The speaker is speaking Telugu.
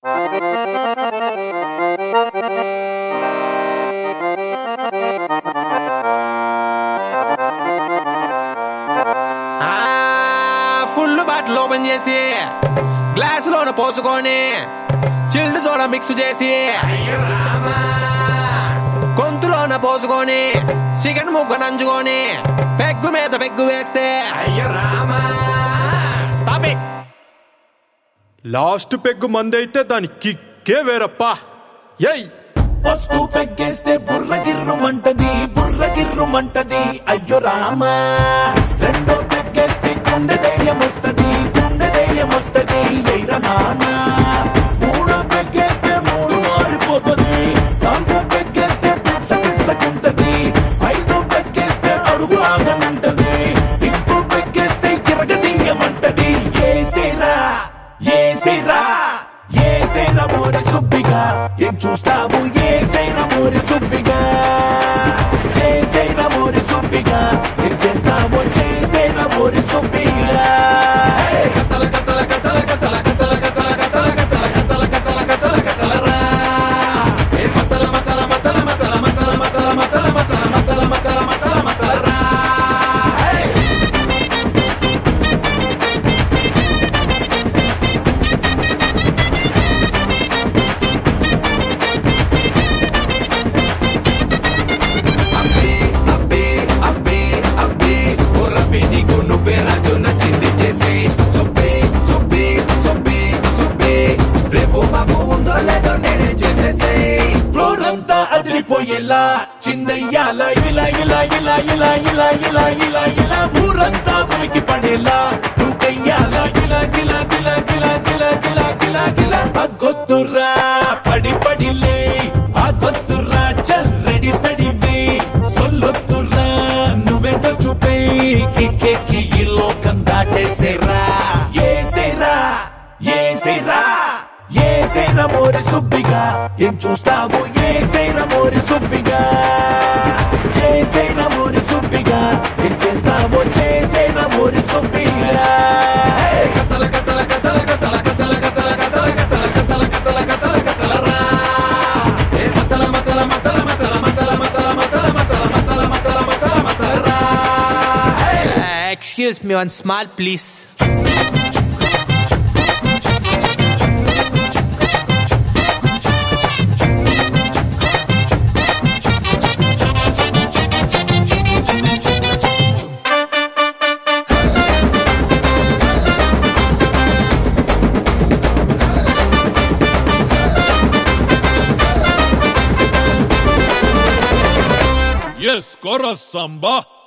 ఫుల్ బాటిల్ ఓపెన్ చేసి గ్లాసులోన పోసుకొని చిల్డ్ సోడా మిక్స్ చేసి గొంతులోన పోసుకొని చికెన్ ముక్క నంచుకొని పెగ్గు మీద పెగ్గు వేస్తే Stop it. లాస్ట్ పెగ్గు మందైతే దాని కిక్కే వేరప్పా ఎయ్ ఫస్ట్ పెగ్గేస్తే బుర్ర గిర్రుమంటది బుర్ర గిర్రుమంటది అయ్యో రామా రెండో పెగ్గేస్తే గుండె ధైర్యం వస్తది గుండె ధైర్యం వస్తది ఎయ్ర మామా మూడో పెగ్గేస్తే మూడు మారిపోతది నాలుగో పెగ్గేస్తే పిచ్చ పిచ్చకుంటది ఐదో పెగ్గేస్తే అడుగు ఆగనంటది ఇంకో పెగ్గేస్తే కిరగదీయమంటది ఏసేరా ఏసేరా ఏసేరా మోరి సుబ్బిగా ఏం చూస్తావు ఏసైనా మోరి సుబ్బిగా చేసైనా మోరి సుబ్బిగా ఏం చేస్తావు చేసైనా మోరి సుబ్బిగా హే! ఫ్లోర్ అంతా అదిరిపోయేలా చిన్నయ్యాల ఇలా ఇలా ఇలా ఇలా ఇలా ఇలా ఇలా ఇలా ఊరంతా ఉనికి పడేలా నువ్వయ్యాల గిలా గిలా గిలా గిలా గిలా గిలా గిలా గిలా అగ్గొద్దురా పడి పడిలే ఆగొద్దురా చల్ రెడీ స్టడీ వే సొల్లొద్దురా నువ్వెంటో చూపే కిక్కెక్కి ఈ లోకం దాటేసేరా ఏసేరా ఏసేరా ఏసేన మోరి సుబ్బిగా ఏం చూస్తావు ఏసేన మోరి సుబ్బిగా చేసేన మోరి సుబ్బిగా ఏం చేస్తావు చేసేన మోరి సుబ్బిగా hey! Excuse me one small please Yes, Samba.